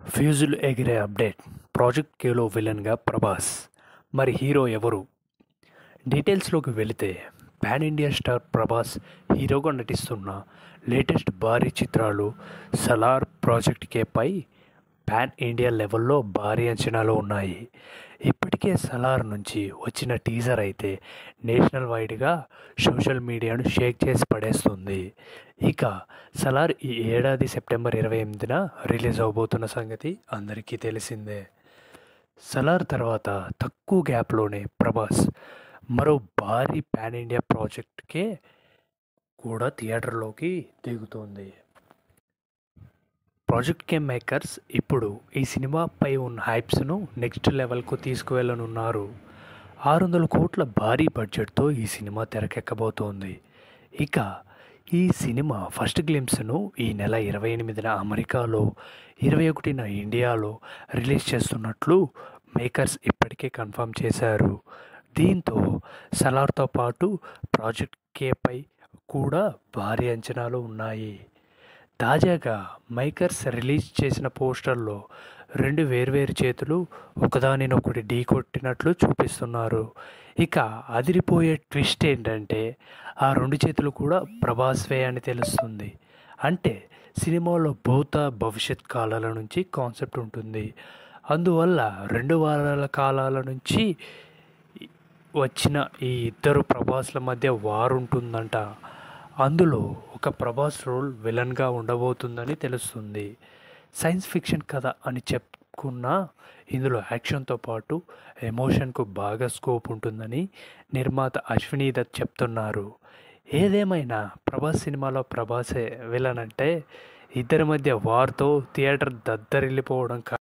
ఫ్యూజులు ఎగిరే update project Khelo విలన్గా ప్రభాస్ మరి హీరో ఎవరు డీటెయిల్స్లోకి వెళితే పాన్ ఇండియా స్టార్ ప్రభాస్ హీరోగా నటిస్తున్న లేటెస్ట్ భారీ చిత్రాలు సలార్ ప్రాజెక్ట్ కేపై పాన్ ఇండియా లెవెల్లో భారీ అంచనాలు ఉన్నాయి ఇప్పటికే సలార్ నుంచి వచ్చిన టీజర్ అయితే నేషనల్ వైడ్గా సోషల్ మీడియాను షేక్ చేసి పడేస్తుంది ఇక సలార్ ఈ ఏడాది సెప్టెంబర్ ఇరవై ఎనిమిదిన రిలీజ్ అవబోతున్న సంగతి అందరికీ తెలిసిందే సలార్ తర్వాత తక్కువ గ్యాప్లోనే ప్రభాస్ మరో భారీ పాన్ ఇండియా ప్రాజెక్ట్కే కూడా థియేటర్లోకి దిగుతోంది ప్రాజెక్ట్ కే మేకర్స్ ఇప్పుడు ఈ సినిమాపై ఉన్న హైప్స్ను నెక్స్ట్ లెవెల్కు తీసుకువెళ్ళనున్నారు ఆరు వందల కోట్ల భారీ బడ్జెట్తో ఈ సినిమా తెరకెక్కబోతోంది ఇక ఈ సినిమా ఫస్ట్ గ్లిమ్స్ను ఈ నెల ఇరవై ఎనిమిదిన అమెరికాలో ఇరవై ఒకటిన ఇండియాలో రిలీజ్ చేస్తున్నట్లు మేకర్స్ ఇప్పటికే కన్ఫర్మ్ చేశారు దీంతో సలార్తో పాటు ప్రాజెక్ట్ కేపై కూడా భారీ అంచనాలు ఉన్నాయి తాజాగా మైకర్స్ రిలీజ్ చేసిన పోస్టర్లో రెండు వేర్వేరు చేతులు ఒకదానినొకటి ఢీ కొట్టినట్లు చూపిస్తున్నారు ఇక అదిరిపోయే ట్విస్ట్ ఏంటంటే ఆ రెండు చేతులు కూడా ప్రభాస్వే అని తెలుస్తుంది అంటే సినిమాలో భూత భవిష్యత్ కాలాల నుంచి కాన్సెప్ట్ ఉంటుంది అందువల్ల రెండు వారాల కాలాల నుంచి వచ్చిన ఈ ఇద్దరు ప్రభాస్ల మధ్య వారు ఉంటుందంట అందులో ఒక ప్రభాస్ రోల్ విలన్గా ఉండబోతుందని తెలుస్తుంది సైన్స్ ఫిక్షన్ కథ అని చెప్పుకున్నా ఇందులో యాక్షన్తో పాటు ఎమోషన్కు బాగా స్కోప్ ఉంటుందని నిర్మాత అశ్వినీ దత్ చెప్తున్నారు ఏదేమైనా ప్రభాస్ సినిమాలో ప్రభాసే విలన్ అంటే ఇద్దరి మధ్య వార్తో థియేటర్ దద్దరిల్లిపోవడం